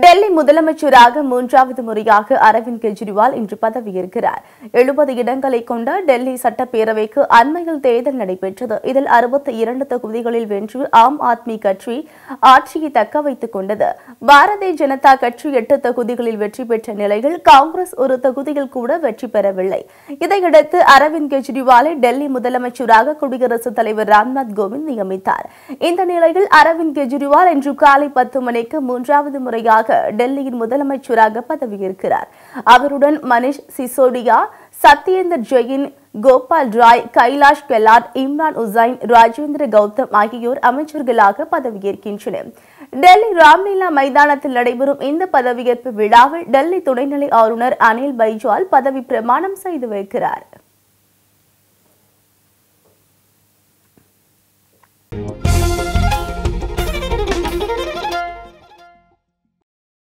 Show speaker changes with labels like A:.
A: டெல்லி முதலமைச்சராக மூன்றாவது முறையாக அரவிந்த் கெஜ்ரிவால் இன்று பதவியேற்கிறார் எழுபது இடங்களை கொண்ட டெல்லி சட்டப்பேரவைக்கு அண்மையில் தேர்தல் நடைபெற்றது இதில் அறுபத்தி இரண்டு தொகுதிகளில் வென்று ஆம் ஆத்மி கட்சி ஆட்சியை தக்க வைத்துக் கொண்டது பாரதிய ஜனதா கட்சி எட்டு தொகுதிகளில் வெற்றி பெற்ற நிலையில் காங்கிரஸ் ஒரு தொகுதியில் கூட வெற்றி பெறவில்லை இதையடுத்து அரவிந்த் கெஜ்ரிவாலை டெல்லி முதலமைச்சராக குடியரசுத் தலைவர் ராம்நாத் கோவிந்த் நியமித்தார் இந்த நிலையில் அரவிந்த் கெஜ்ரிவால் இன்று காலை பத்து மணிக்கு மூன்றாவது முறையாக டெல்லியின் முதலமைச்சராக பதவியேற்கிறார் அவருடன் மனிஷ் சிசோடியா சத்யேந்தர் ஜெயின் கோபால் ராய் கைலாஷ் கெலாட் இம்ரான் உசைன் ராஜேந்திர கௌதம் ஆகியோர் அமைச்சர்களாக பதவியேற்கின்றனர் டெல்லி ராம்லீலா மைதானத்தில் நடைபெறும் இந்த பதவியேற்பு விழாவில் டெல்லி துணைநிலை ஆளுநர் அனில் பைஜால் பதவி பிரமாணம் செய்து வைக்கிறார்